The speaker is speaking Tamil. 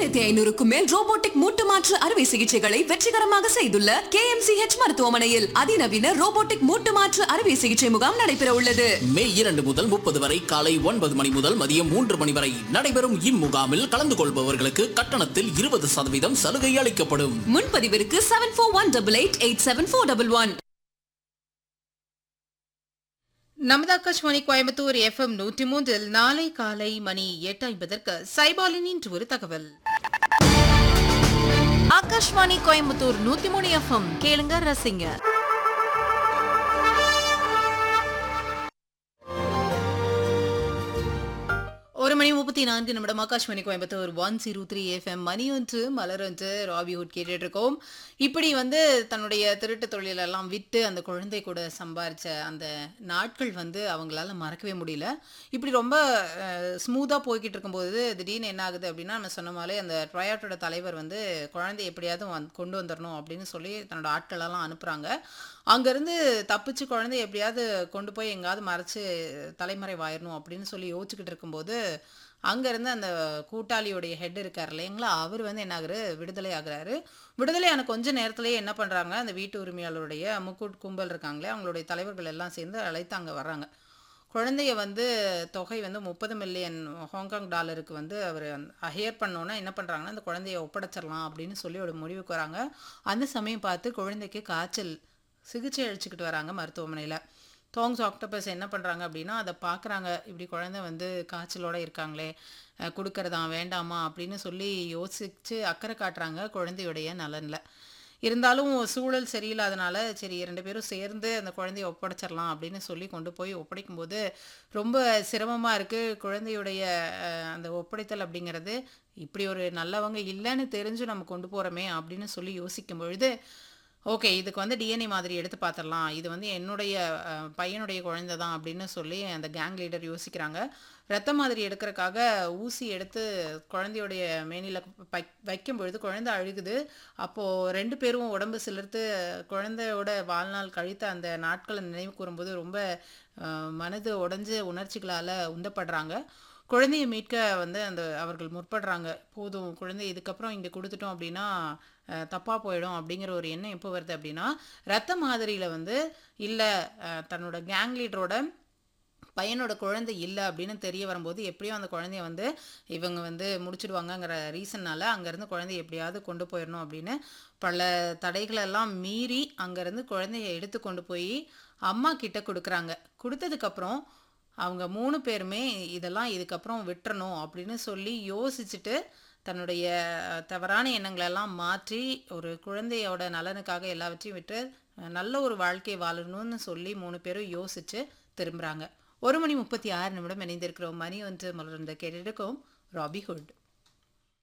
ஆயிரத்தி ஐநூறுக்கும் மேல் ரோபோட்டிக் மூட்டு மாற்று அறுவை சிகிச்சைகளை வெற்றிகரமாக செய்துள்ள கே மருத்துவமனையில் அதிநவீன ரோபோட்டிக் மூட்டு மாற்று அறுவை சிகிச்சை முகாம் நடைபெற உள்ளது மே இரண்டு முதல் முப்பது வரை காலை ஒன்பது மணி முதல் மதியம் மூன்று மணி வரை நடைபெறும் இம்முகாமில் கலந்து கொள்பவர்களுக்கு கட்டணத்தில் இருபது சதவீதம் சலுகை அளிக்கப்படும் முன்பதிவிற்கு seven four one double eight eight seven four double one நமது ஆகாஷ்வாணி கோயம்புத்தூர் எஃப்எம் நூற்றி மூன்றில் நாளை காலை மணி எட்டு ஐம்பதற்கு சைபாலின் இன்று ஒரு தகவல் ஆகாஷ்வாணி கோயம்புத்தூர் நூத்தி மூணு எஃப்எம் கேளுங்க ரசிங்க ஒரு மணி முப்பத்தி நான்கு நிமிடம் Akashvani Coimbatore one zero three FM மணி ஒன்று மலர் ஒன்று ராபிஹுட் கேட்டுட்டு இருக்கோம் இப்படி வந்து தன்னுடைய திருட்டு தொழிலெல்லாம் விட்டு அந்த குழந்தை கூட சம்பாரிச்ச அந்த நாட்கள் வந்து அவங்களால மறக்கவே முடியல இப்படி ரொம்ப ஸ்மூத்தாக போய்கிட்டு இருக்கும்போது திடீர்னு என்ன ஆகுது அப்படின்னா நம்ம சொன்ன மாதிரி அந்த ட்ரையாட்டோட தலைவர் வந்து குழந்தை எப்படியாவது வந்து கொண்டு வந்துடணும் அப்படின்னு சொல்லி தன்னோட ஆட்களெல்லாம் அனுப்புகிறாங்க அங்கேருந்து தப்பிச்சு குழந்தை எப்படியாவது கொண்டு போய் எங்காவது மறைச்சு தலைமறைவாயிரணும் அப்படின்னு சொல்லி யோசிச்சுக்கிட்டு இருக்கும்போது அங்கேருந்து அந்த கூட்டாளியோடைய ஹெட் இருக்கார் இல்லைங்களா அவர் வந்து என்ன ஆகுறாரு விடுதலை ஆகுறாரு விடுதலை ஆன கொஞ்ச நேரத்திலேயே என்ன பண்ணுறாங்க அந்த வீட்டு உரிமையாளருடைய முக்கூட் கும்பல் இருக்காங்களே அவங்களுடைய தலைவர்கள் எல்லாம் சேர்ந்து அழைத்து அங்கே வர்றாங்க குழந்தைய வந்து தொகை வந்து முப்பது மில்லியன் ஹாங்காங் டாலருக்கு வந்து அவர் ஹையர் பண்ணோன்னா என்ன பண்ணுறாங்கன்னா அந்த குழந்தைய ஒப்படைச்சிடலாம் அப்படின்னு சொல்லி ஒரு முடிவுக்கு வராங்க அந்த சமயம் பார்த்து குழந்தைக்கு காய்ச்சல் சிகிச்சை அளிச்சுக்கிட்டு வராங்க மருத்துவமனையில் தோங்ஸ் ஆக்டோபஸ் என்ன பண்ணுறாங்க அப்படின்னா அதை பார்க்குறாங்க இப்படி குழந்தை வந்து காய்ச்சலோடு இருக்காங்களே அஹ் கொடுக்கறதா வேண்டாமா அப்படின்னு சொல்லி யோசித்து அக்கறை காட்டுறாங்க குழந்தையுடைய நலனில் இருந்தாலும் சூழல் சரியில்லாதனால சரி ரெண்டு பேரும் சேர்ந்து அந்த குழந்தைய ஒப்படைச்சிடலாம் அப்படின்னு சொல்லி கொண்டு போய் ஒப்படைக்கும்போது ரொம்ப சிரமமாக இருக்குது குழந்தையுடைய அஹ், அந்த ஒப்படைத்தல் அப்படிங்கிறது இப்படி ஒரு நல்லவங்க இல்லைன்னு தெரிஞ்சு நம்ம கொண்டு போகிறோமே அப்படின்னு சொல்லி யோசிக்கும் பொழுது ஓகே இதுக்கு வந்து டிஎன்ஏ மாதிரி எடுத்து பார்த்துடலாம் இது வந்து என்னுடைய அஹ், பையனுடைய குழந்தை தான் அப்படின்னு சொல்லி அந்த கேங் லீடர் யோசிக்கிறாங்க ரத்த மாதிரி எடுக்கிறக்காக ஊசி எடுத்து குழந்தையுடைய மேனியில் வை வைக்கும் பொழுது குழந்தை அழுகுது அப்போது ரெண்டு பேரும் உடம்பு சிலிர்த்து குழந்தையோட வாழ்நாள் கழித்த அந்த நாட்களை நினைவு கூறும்போது ரொம்ப அஹ், மனது உடைஞ்ச உணர்ச்சிகளால் உந்தப்படுறாங்க குழந்தையை மீட்க வந்து அந்த அவர்கள் முற்படுறாங்க போதும் குழந்தை இதுக்கப்புறம் இங்கே கொடுத்துட்டோம் அப்படின்னா தப்பாக போயிடும் அப்படிங்கிற ஒரு எண்ணம் எப்போ வருது அப்படின்னா ரத்த மாதிரியில் வந்து இல்லை தன்னோட கேங் லீடரோட பையனோட குழந்தை இல்லை அப்படின்னு தெரிய வரும்போது எப்படியும் அந்த குழந்தைய வந்து இவங்க வந்து முடிச்சிடுவாங்கங்கிற ரீசன்னால அங்கேருந்து குழந்தைய எப்படியாவது கொண்டு போயிடணும் அப்படின்னு பல தடைகளெல்லாம் மீறி அங்கேருந்து குழந்தைய எடுத்து கொண்டு போய் அம்மா கிட்ட கொடுக்குறாங்க கொடுத்ததுக்கப்புறம் அவங்க மூணு பேருமே இதெல்லாம் இதுக்கப்புறம் விட்டுறணும் அப்படின்னு சொல்லி யோசிச்சுட்டு தன்னுடைய தவறான எண்ணங்களெல்லாம் மாற்றி ஒரு குழந்தையோட நலனுக்காக எல்லாவற்றையும் விட்டு அஹ், நல்ல ஒரு வாழ்க்கை வாழணும்னு சொல்லி மூணு பேரும் யோசிச்சு திரும்புகிறாங்க ஒரு மணி முப்பத்தி ஆறு நிமிடம் இணைந்திருக்கிறோம் மணி ஒன்று மலர்ந்த கேட்டிருக்கோம் ராபிஹுட்